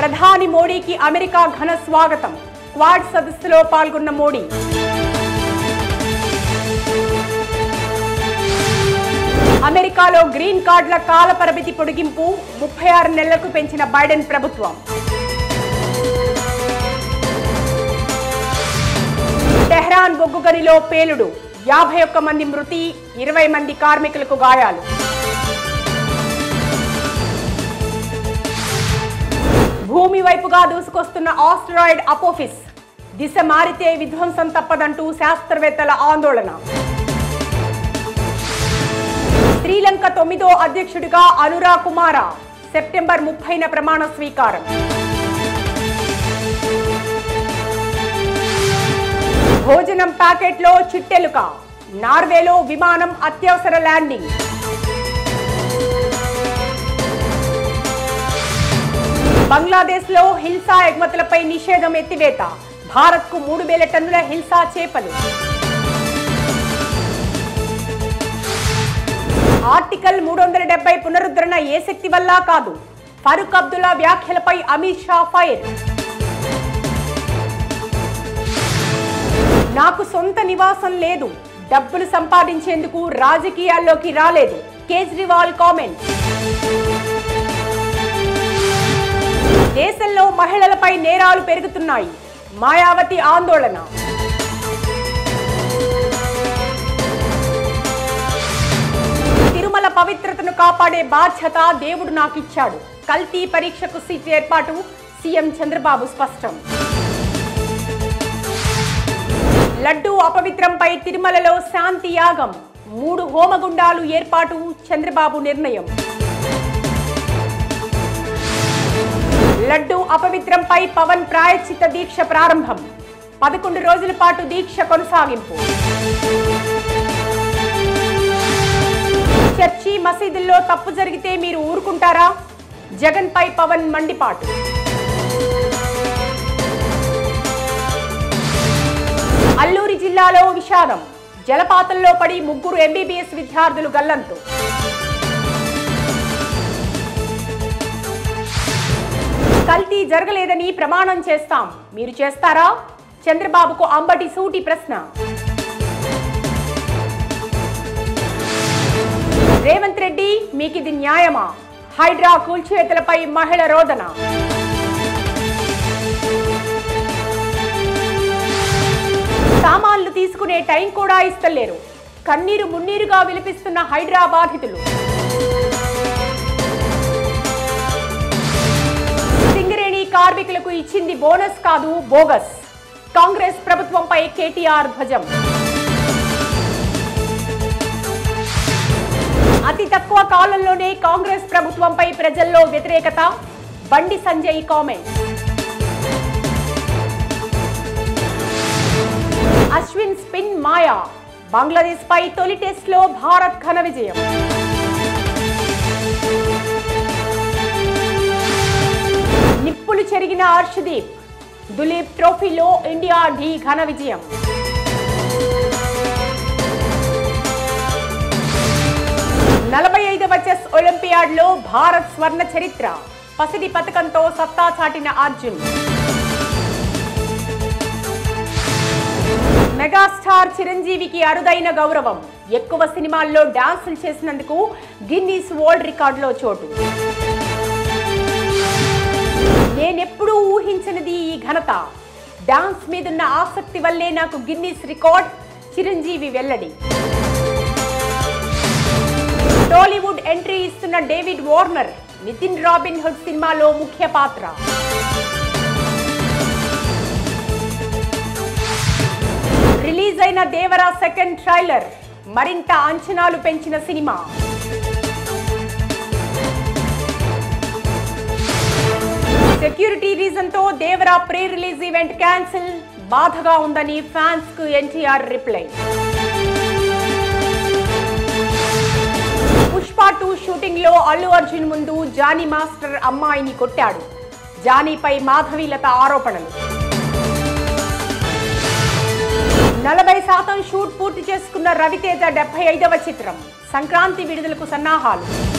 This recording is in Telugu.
ప్రధాని మోడీకి అమెరికా ఘన స్వాగతం క్వాడ్ సదస్సులో పాల్గొన్న మోడీ అమెరికాలో గ్రీన్ కార్డుల కాల పరిమితి పొడిగింపు ముప్పై ఆరు నెలలకు పెంచిన బైడెన్ ప్రభుత్వం టెహ్రాన్ బొగ్గు గనిలో పేలుడు యాభై ఒక్క మంది మృతి ఇరవై మంది కార్మికులకు గాయాలు భూమి వైపుగా దూసుకొస్తున్న ఆస్ట్రాయిడ్ అపోఫిస్ దిశ మారితే విధ్వంసం తప్పదంటూ శాస్త్రవేత్తల ఆందోళన శ్రీలంక తొమ్మిదో అధ్యక్షుడిగా అనురా కుమార సెప్టెంబర్ ముప్పైన ప్రమాణ స్వీకారం భోజనం ప్యాకెట్లో చిట్టెలుక నార్వేలో విమానం అత్యవసర ల్యాండింగ్ బంగ్లాదేశ్లో హిల్సా ఎగుమతులపై నిషేధం ఎత్తివేత భారత్కు మూడు వేల టన్నుల హిల్సా చేపలు ఆర్టికల్ మూడు వందల డెబ్బై పునరుద్ధరణ ఏ శక్తి వల్ల కాదు ఫరూక్ అబ్దుల్లా వ్యాఖ్యలపై అమిత్ షా ఫైర్ నాకు సొంత నివాసం లేదు డబ్బులు సంపాదించేందుకు రాజకీయాల్లోకి రాలేదు కేజ్రీవాల్ కామెంట్ దేశంలో మహిళలపై నేరాలు పెరుగుతున్నాయి మాయావతి ఆందోళన తిరుమల పవిత్రతను కాపాడే బాధ్యత దేవుడు నాకిచ్చాడు కల్తీ పరీక్షకు సీట్ ఏర్పాటు సీఎం చంద్రబాబు స్పష్టం లడ్డూ అపవిత్రంపై తిరుమలలో శాంతి యాగం మూడు హోమగుండాలు ఏర్పాటు చంద్రబాబు నిర్ణయం లడ్డూ అపవిత్రంపై పవన్ ప్రాయశ్చిత దీక్ష ప్రారంభం పదకొండు రోజుల పాటు దీక్ష కొనసాగింపు చర్చి మసీదుల్లో తప్పు జరిగితే మీరు ఊరుకుంటారా జగన్ పై పవన్ మండిపాటు అల్లూరి జిల్లాలో విషాదం జలపాతంలో పడి ముగ్గురు ఎంబీబీఎస్ విద్యార్థులు గల్లంతు కల్తీ జరగలేదని ప్రమాణం చేస్తాం మీరు చేస్తారా చంద్రబాబుకు అంబటి సూటి ప్రశ్న రేవంత్ రెడ్డి మీకిది న్యాయమా హైడ్రా కూల్చివేతలపై మహిళ రోదన సామాన్లు తీసుకునే టైం కూడా ఇస్తలేరు కన్నీరు మున్నీరుగా విలిపిస్తున్న హైడ్రా బాధితులు సింగరేణి కార్మికులకు ఇచ్చింది బోనస్ కాదు బోగస్ కాంగ్రెస్ ప్రభుత్వంపై కేటీఆర్ ధ్వజం అతి తక్కువ కాలంలోనే కాంగ్రెస్ ప్రభుత్వంపై ప్రజల్లో వ్యతిరేకత బండి సంజయ్ కామెంట్ అశ్విన్ స్పిన్ మాయా బంగ్లాదేశ్ పై తొలి టెస్ట్ లో భారత్ ఘన విజయం నిప్పులు చెరిగిన హర్షదీప్ దులీప్ ట్రోఫీలో ఇండియా ఢీ ఘన విజయం నలభై ఐదవ చెస్ ఒలింపియాడ్ లో భారత్ స్వర్ణ చరిత్ర పసిడి పథకంతో సత్తా చాటిన అర్జున్ మెగాస్టార్ చిరంజీవికి అరుదైన గౌరవం ఎక్కువ సినిమాల్లో డాన్సులు చేసినందుకు గిన్నీస్ వరల్డ్ రికార్డులో చోటు నేనెప్పుడూ ఊహించనిది ఈ ఘనత డాన్స్ మీదున్న ఆసక్తి వల్లే నాకు గిన్నీస్ రికార్డ్ చిరంజీవి వెల్లడి టాలీవుడ్ ఎంట్రీ ఇస్తున్న David Warner Nithin Robin Hood సినిమాలో ముఖ్య పాత్ర రిలీజ్ అయిన దేవరా సెకండ్ ట్రైలర్ మరింత అంచనాలు పెంచిన సినిమా సెక్యూరిటీ రీజన్ తో Devara pre release event cancel బాధగా ఉందని ఫ్యాన్స్ కు NTR reply Pushpa two shooting లో అల్లు అర్జున్ ముందు జానీ మాస్టర్ అమ్మాయిని కొట్టాడు జానీపై మాధవీలత ఆరోపణలు నలభై శాతం షూట్ పూర్తి చేసుకున్న రవితేజ డెబ్బై ఐదవ చిత్రం సంక్రాంతి విడుదలకు సన్నాహాలు